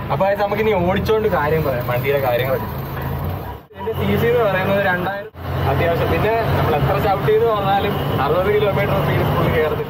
അപ്പൊ അത് നമുക്ക് ഇനി ഓടിച്ചോണ്ട് കാര്യം പറയാം വണ്ടിയുടെ കാര്യങ്ങളൊക്കെ ഇതിന്റെ സി സി എന്ന് പറയുന്നത് രണ്ടായിരം അത്യാവശ്യം പിന്നെ നമ്മൾ എത്ര ചവിട്ടി എന്ന് പറഞ്ഞാലും അറുപത് കിലോമീറ്റർ സ്പീഡ് ഫുള്ള് കയറത്തില്ല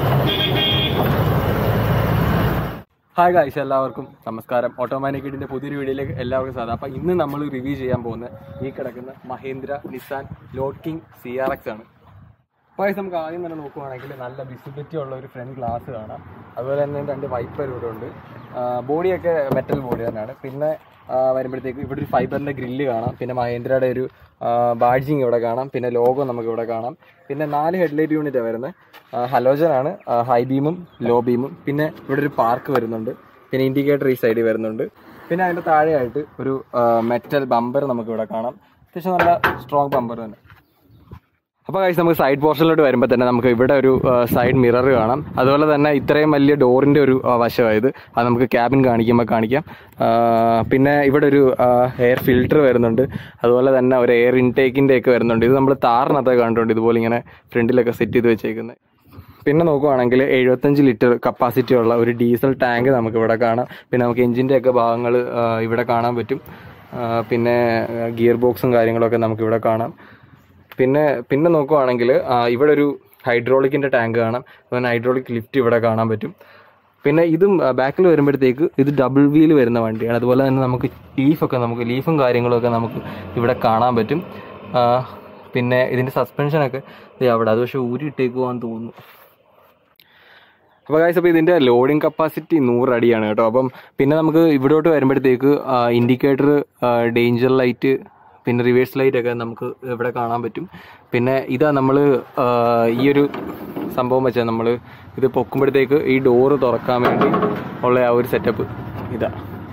ഹായ് ഗായ്സ് എല്ലാവർക്കും നമസ്കാരം ഓട്ടോമാനിക്കിഡിന്റെ പുതിയൊരു വീഡിയോയിലേക്ക് എല്ലാവർക്കും സാധാ അപ്പം ഇന്ന് നമ്മൾ റിവ്യൂ ചെയ്യാൻ പോകുന്ന ഈ കിടക്കുന്ന Mahindra Nissan load king C R X ആണ് അപ്പോൾ guys, നമുക്ക് ആദ്യം തന്നെ നോക്കുവാണെങ്കിൽ നല്ല വിസിബിലിറ്റി ഉള്ള ഒരു ഫ്രണ്ട് ഗ്ലാസ് കാണാം അതുപോലെ തന്നെ രണ്ട് വൈപ്പർ ഇവിടെ ഉണ്ട് ബോഡിയൊക്കെ മെറ്റൽ ബോഡി തന്നെയാണ് പിന്നെ ആ, വരുമ്പോഴത്തേക്ക് ഇവിടെ ഒരു ഫൈബറിന്റെ ഗ്രില്ല് കാണാം പിന്നെ മഹേന്ദ്രയുടെ ഒരു ബാഡ്ജിങ് ഇവിടെ കാണാം പിന്നെ ലോഗോ നമുക്ക് ഇവിടെ കാണാം പിന്നെ നാല് ഹെഡ്ലൈറ്റ് യൂണിറ്റ് വരുന്നത് ഹലോജൻ ആണ് ഹൈ ബീമും ലോ ബീമും പിന്നെ ഇവിടെ ഒരു പാർക്ക് വരുന്നുണ്ട് പിന്നെ ഇൻഡിക്കേറ്റർ ഈ സൈഡിൽ വരുന്നുണ്ട് പിന്നെ അതിന്റെ താഴെയായിട്ട് ഒരു മെറ്റൽ ബമ്പർ നമുക്ക് ഇവിടെ കാണാം അത്യാവശ്യം നല്ല സ്ട്രോങ് ബമ്പർ തന്നെ അപ്പോൾ കഴിച്ച് നമുക്ക് സൈഡ് പോർഷനിലോട്ട് വരുമ്പോൾ തന്നെ നമുക്ക് ഇവിടെ ഒരു സൈഡ് മിറർ കാണാം അതുപോലെ തന്നെ ഇത്രയും വലിയ ഡോറിൻ്റെ ഒരു ആ, വശമായത് അത് നമുക്ക് ക്യാബിൻ കാണിക്കുമ്പോൾ കാണിക്കാം ആ, പിന്നെ ഇവിടെ ഒരു എയർ ഫിൽറ്റർ വരുന്നുണ്ട് അതുപോലെ തന്നെ ഒരു എയർ ഇൻടേക്കിൻ്റെ ഒക്കെ വരുന്നുണ്ട് ഇത് നമ്മൾ താറിനകത്ത് കണ്ടിട്ടുണ്ട് ഇതുപോലെ ഇങ്ങനെ ഫ്രണ്ടിലൊക്കെ സെറ്റ് ചെയ്ത് വെച്ചേക്കുന്നത് പിന്നെ നോക്കുവാണെങ്കിൽ എഴുപത്തഞ്ച് ലിറ്റർ കപ്പാസിറ്റി ഉള്ള ഒരു ഡീസൽ ടാങ്ക് നമുക്ക് ഇവിടെ കാണാം പിന്നെ നമുക്ക് എഞ്ചിൻ്റെ ഒക്കെ ഭാഗങ്ങൾ ഇവിടെ കാണാൻ പറ്റും ആ, പിന്നെ ഗിയർ ബോക്സും കാര്യങ്ങളൊക്കെ നമുക്ക് ഇവിടെ കാണാം പിന്നെ പിന്നെ നോക്കുവാണെങ്കിൽ ഇവിടെ ഒരു ഹൈഡ്രോളിക്കിന്റെ ടാങ്ക് കാണാം അതുപോലെ ഹൈഡ്രോളിക് ലിഫ്റ്റ് ഇവിടെ കാണാൻ പറ്റും പിന്നെ ഇതും ബാക്കിൽ വരുമ്പോഴത്തേക്ക് ഇത് ഡബിൾ വീൽ വരുന്ന വണ്ടിയാണ് അതുപോലെ തന്നെ നമുക്ക് ലീഫൊക്കെ നമുക്ക് ലീഫും കാര്യങ്ങളൊക്കെ നമുക്ക് ഇവിടെ കാണാൻ പറ്റും ആ, പിന്നെ ഇതിന്റെ സസ്പെൻഷനൊക്കെ ദേ അവിടെ അത് പക്ഷേ ഊരിയിട്ടേക്കുവാന്ന് തോന്നുന്നു അപ്പോൾ ഗൈസ് അപ്പോൾ ഇതിൻ്റെ ലോഡിംഗ് കപ്പാസിറ്റി നൂറ് അടിയാണ് കേട്ടോ അപ്പം പിന്നെ നമുക്ക് ഇവിടോട്ട് വരുമ്പോഴത്തേക്ക് ഇൻഡിക്കേറ്റർ ഡേഞ്ചർ ലൈറ്റ് പിന്നെ റിവേഴ്സ് ലൈറ്റ് ഒക്കെ നമുക്ക് ഇവിടെ കാണാൻ പറ്റും പിന്നെ ഇതാ നമ്മൾ ഈ ഒരു സംഭവം വെച്ചാൽ നമ്മൾ ഇത് പൊക്കുമ്പോഴത്തേക്ക് ഈ ഡോറ് തുറക്കാൻ വേണ്ടി ഉള്ള ആ ഒരു സെറ്റപ്പ് ഇതാ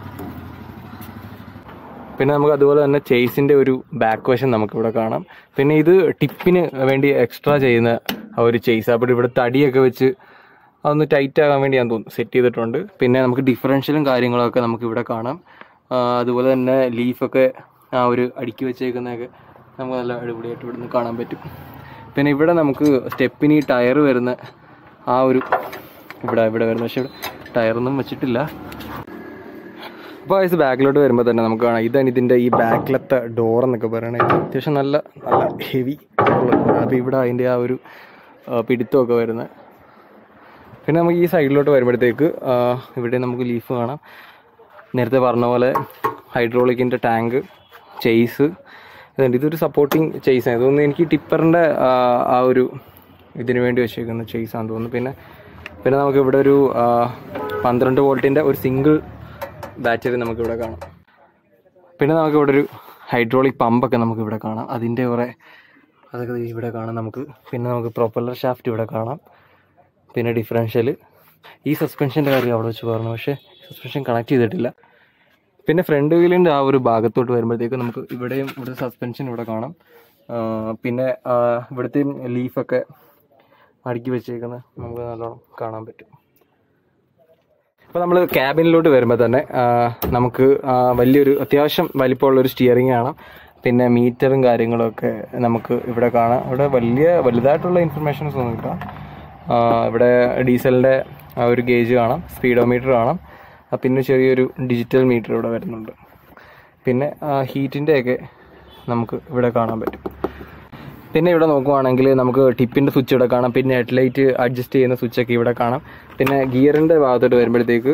പിന്നെ നമുക്ക് അതുപോലെ തന്നെ ചേസിന്റെ ഒരു ബാക്ക് വശം നമുക്ക് ഇവിടെ കാണാം പിന്നെ ഇത് ടിപ്പിന് വേണ്ടി എക്സ്ട്രാ ചെയ്യുന്ന ആ ഒരു ചേസ് അപ്പോൾ ഇവിടെ തടിയൊക്കെ വെച്ച് അതൊന്ന് ടൈറ്റ് ആകാൻ വേണ്ടി ഞാൻ തോന്നുന്നു സെറ്റ് ചെയ്തിട്ടുണ്ട് പിന്നെ നമുക്ക് ഡിഫറൻഷ്യലും കാര്യങ്ങളൊക്കെ നമുക്ക് ഇവിടെ കാണാം ആ, അതുപോലെ തന്നെ ലീഫൊക്കെ ആ ഒരു അടുക്കി വെച്ചേക്കുന്നതൊക്കെ നമുക്ക് നല്ല അടിപൊളിയായിട്ട് ഇവിടെ നിന്ന് കാണാൻ പറ്റും പിന്നെ ഇവിടെ നമുക്ക് സ്റ്റെപ്പിന് ഈ ടയർ വരുന്ന ആ ഒരു ഇവിടെ ഇവിടെ വരുന്ന പക്ഷേ ഇവിടെ ടയറൊന്നും വെച്ചിട്ടില്ല അപ്പോൾ ഇത് ബാക്കിലോട്ട് വരുമ്പോൾ തന്നെ നമുക്ക് കാണാം ഇതാണ് ഇതിൻ്റെ ഈ ബാക്കിലത്തെ ഡോർ എന്നൊക്കെ പറയണത് ഇത് അത്യാവശ്യം നല്ല നല്ല ഹെവി അപ്പോൾ ഇവിടെ അതിൻ്റെ ആ ഒരു ആ, പിടുത്തമൊക്കെ വരുന്നത് പിന്നെ നമുക്ക് ഈ സൈഡിലോട്ട് വരുമ്പോഴത്തേക്ക് ആ, ഇവിടെ നമുക്ക് ലീഫ് കാണാം നേരത്തെ പറഞ്ഞ പോലെ ഹൈഡ്രോളിക്കിൻ്റെ ടാങ്ക് ചെയ്സ് ഇതുണ്ട് ഇതൊരു സപ്പോർട്ടിങ് ചെയ്സാണ് ഇതൊന്നും എനിക്ക് ടിപ്പറിൻ്റെ ആ ഒരു ഇതിനു വേണ്ടി വെച്ചേക്കുന്ന ചെയ്സാന്ന് തോന്നുന്നു പിന്നെ പിന്നെ നമുക്ക് ഇവിടെ ഒരു ആ, പന്ത്രണ്ട് വോൾട്ടിൻ്റെ ഒരു സിംഗിൾ ബാറ്ററി നമുക്കിവിടെ കാണാം പിന്നെ നമുക്ക് ഇവിടെ ഒരു ഹൈഡ്രോളിക് പമ്പൊക്കെ നമുക്ക് ഇവിടെ കാണാം അതിൻ്റെ കുറേ അതൊക്കെ ദേ ഇവിടെ കാണാം നമുക്ക് പിന്നെ നമുക്ക് പ്രൊപ്പല്ലർ ഷാഫ്റ്റ് ഇവിടെ കാണാം പിന്നെ ഡിഫറൻഷ്യൽ ഈ സസ്പെൻഷൻ്റെ കാര്യം അവിടെ വെച്ച് പറഞ്ഞു പക്ഷേ സസ്പെൻഷൻ കണക്ട് ചെയ്തിട്ടില്ല പിന്നെ ഫ്രണ്ട് വീലിൻ്റെ ആ ഒരു ഭാഗത്തോട്ട് വരുമ്പോഴത്തേക്ക് നമുക്ക് ഇവിടെയും ഇവിടെ സസ്പെൻഷൻ ഇവിടെ കാണാം ആ, പിന്നെ ആ, ഇവിടുത്തെ ലീഫൊക്കെ അടുക്കി വെച്ചേക്കുന്നത് നമുക്ക് നല്ലോണം കാണാൻ പറ്റും അപ്പോൾ നമ്മൾ ക്യാബിനിലോട്ട് വരുമ്പോൾ തന്നെ ആ, നമുക്ക് ആ, വലിയൊരു അത്യാവശ്യം വലിപ്പമുള്ള ഒരു സ്റ്റിയറിംഗ് കാണാം പിന്നെ മീറ്ററും കാര്യങ്ങളൊക്കെ നമുക്ക് ഇവിടെ കാണാം ഇവിടെ വലിയ വലുതായിട്ടുള്ള ഇൻഫർമേഷൻസ് ഒന്നും കിട്ടാം ആ, ഇവിടെ ഡീസലിൻ്റെ ആ ഒരു ഗേജ് കാണാം സ്പീഡോമീറ്റർ കാണാം ആ, പിന്നെ ചെറിയൊരു ഡിജിറ്റൽ മീറ്റർ ഇവിടെ വരുന്നുണ്ട് പിന്നെ ഹീറ്റിൻ്റെ ഒക്കെ നമുക്ക് ഇവിടെ കാണാൻ പറ്റും പിന്നെ ഇവിടെ നോക്കുവാണെങ്കിൽ നമുക്ക് ടിപ്പിൻ്റെ സ്വിച്ച് ഇവിടെ കാണാം പിന്നെ ഹെഡ്ലൈറ്റ് അഡ്ജസ്റ്റ് ചെയ്യുന്ന സ്വിച്ചൊക്കെ ഇവിടെ കാണാം പിന്നെ ഗിയറിൻ്റെ ഭാഗത്തോട്ട് വരുമ്പോഴത്തേക്ക്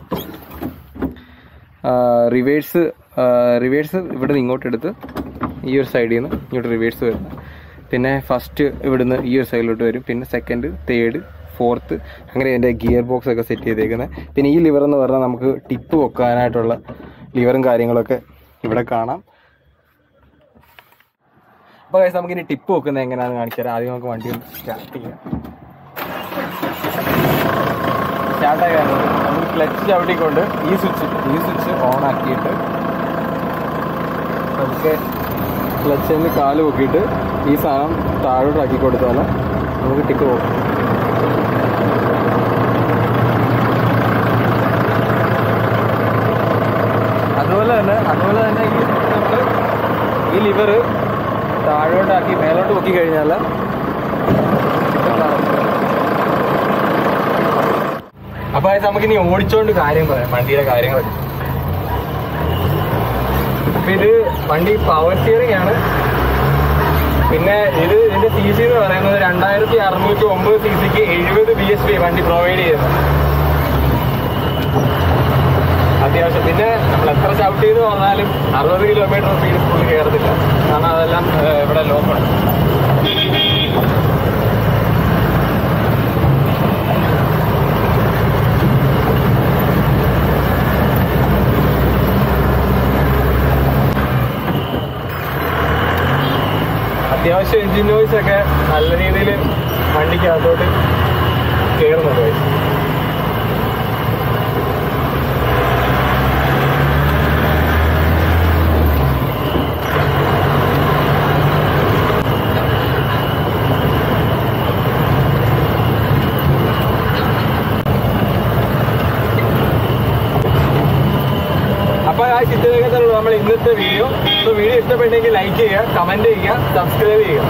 റിവേഴ്സ് റിവേഴ്സ് ഇവിടെ നിന്ന് ഇങ്ങോട്ട് എടുത്ത് ഈ ഒരു സൈഡിൽ നിന്ന് ഇങ്ങോട്ട് റിവേഴ്സ് വരുന്നത് പിന്നെ ഫസ്റ്റ് ഇവിടുന്ന് ഈ ഒരു സൈഡിലോട്ട് വരും പിന്നെ സെക്കൻഡ് തേർഡ് ഫോർത്ത് അങ്ങനെ ഇതിൻ്റെ ഗിയർ ബോക്സ് ഒക്കെ സെറ്റ് ചെയ്തേക്കുന്നത് പിന്നെ ഈ ലിവർ എന്ന് പറഞ്ഞാൽ നമുക്ക് ടിപ്പ് വെക്കാനായിട്ടുള്ള ലിവറും കാര്യങ്ങളൊക്കെ ഇവിടെ കാണാം അപ്പോൾ guys, നമുക്ക് ഇനി ടിപ്പ് വെക്കുന്നത് എങ്ങനെയാണെന്ന് കാണിച്ചു തരാം ആദ്യം നമുക്ക് വണ്ടി ഒന്ന് സ്റ്റാർട്ട് ചെയ്യാം സ്റ്റാർട്ട് ആയി വരുന്നത് നമുക്ക് ക്ലച്ച് ചവിട്ടിക്കൊണ്ട് ഈ സ്വിച്ച് ഈ സ്വിച്ച് ഓൺ ആക്കിയിട്ട് നമുക്ക് ക്ലച്ചിൽ നിന്ന് കാല് പൊക്കിയിട്ട് ഈ സാധനം താഴോട്ട് ആക്കി കൊടുത്താൽ നമുക്ക് ടിപ്പ് പോകും അതുപോലെ തന്നെ അതുപോലെ തന്നെ ഈ നമ്മൾ ഈ ലിവർ താഴോട്ടാക്കി മേലോട്ട് പൊക്കി കഴിഞ്ഞാൽ അപ്പൊ നമുക്ക് ഇനി ഓടിച്ചോണ്ട് കാര്യം പറയാം വണ്ടിയുടെ കാര്യങ്ങളൊക്കെ അപ്പൊ ഇത് വണ്ടി പവർ സ്റ്റിയറിംഗ് ആണ് പിന്നെ ഇത് ഇതിന്റെ സി സി എന്ന് പറയുന്നത് രണ്ടായിരത്തി അറുന്നൂറ്റി ഒമ്പത് സി സിക്ക് എഴുപത് ബി എസ് പി വണ്ടി പ്രൊവൈഡ് ചെയ്യുന്നു അത്യാവശ്യം പിന്നെ നമ്മൾ എത്ര ചവിട്ട് ചെയ്ത് വന്നാലും അറുപത് കിലോമീറ്റർ സ്പീഡ് ഫുള്ള് കയറത്തില്ല കാരണം അതെല്ലാം ഏഹ്, ഇവിടെ ലോക്കാണ് അത്യാവശ്യം എഞ്ചിൻ നോയ്സ് ഒക്കെ നല്ല രീതിയിൽ വണ്ടിക്കകത്തോട്ട് കയറുന്നുണ്ട് guys. അപ്പൊ ആ ചിത്രരേഖത്തിലുള്ള നമ്മൾ ഇന്നത്തെ വീഡിയോ സോ വീഡിയോ ഇഷ്ടപ്പെട്ടെങ്കിൽ ലൈക്ക് ചെയ്യുക കമന്റ് ചെയ്യുക സബ്സ്ക്രൈബ് ചെയ്യുക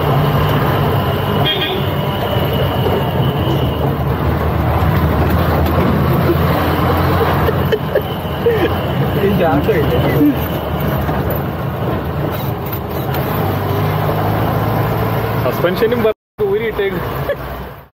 ഈ ചാട്ടമില്ല സസ്പെൻഷനും ഊരിയിട്ടേക്ക്